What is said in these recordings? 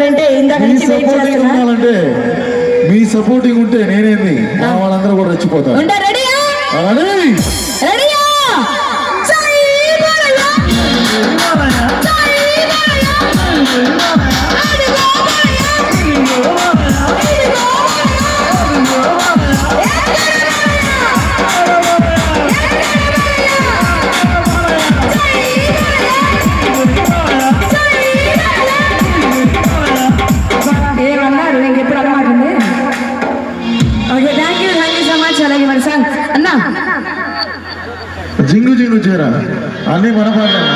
అంటే ఇందాక మీ నుంచి వెయిట్ సపోర్టింగ్ చేస్తున్నా ఉండాలంటే మీ సపోర్టింగ్ ఉంటే నేనేంది మా వాళ్ళందరూ కూడా రెచ్చిపోతారు ఉంటా రెడీయా అలానే రెడీయా జై బాలయ్య జై బాలయ్య అదిగో బాలయ్య ఇదిగో ఏమన్నారు నీకు ఎప్పుడు అలవాటు ఉంది okay thank you thank you so much అలాగే మన సాంగ్ అన్నా జింగు జింగు చేరా అన్ని మన పాటలేనా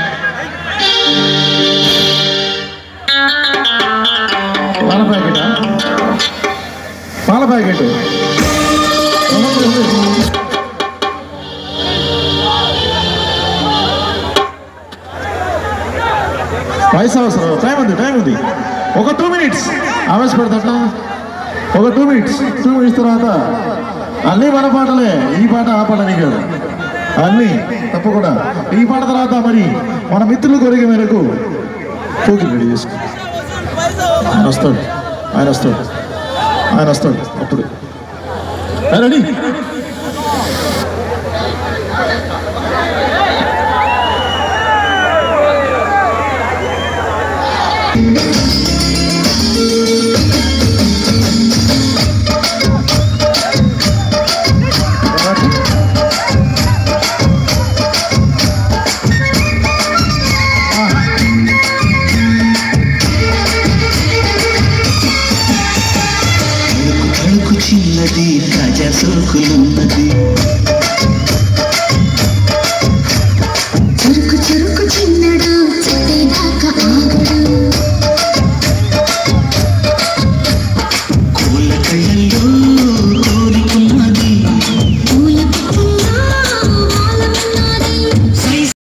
పాల ప్యాకెటా పాల ప్యాకెట్ వయసు అవసరం టైం ఉంది టైం ఉంది ఒక టూ మినిట్స్ ఆవేశపడతా ఒక టూ మినిట్స్ టూ మినిట్స్ తర్వాత అన్నీ మన పాటలే ఈ పాట ఆ పాట నీ కాదు అన్నీ తప్పకుండా ఈ పాట తర్వాత మరి మన మిత్రులు కోరిక మేరకు పోకి రెడీ చేసుకో ఆయన వస్తాడు ఆయన వస్తాడు ఆయన వస్తాడు అప్పుడు రెడీ తలుకు చిన్నది తాజా సోకులున్నది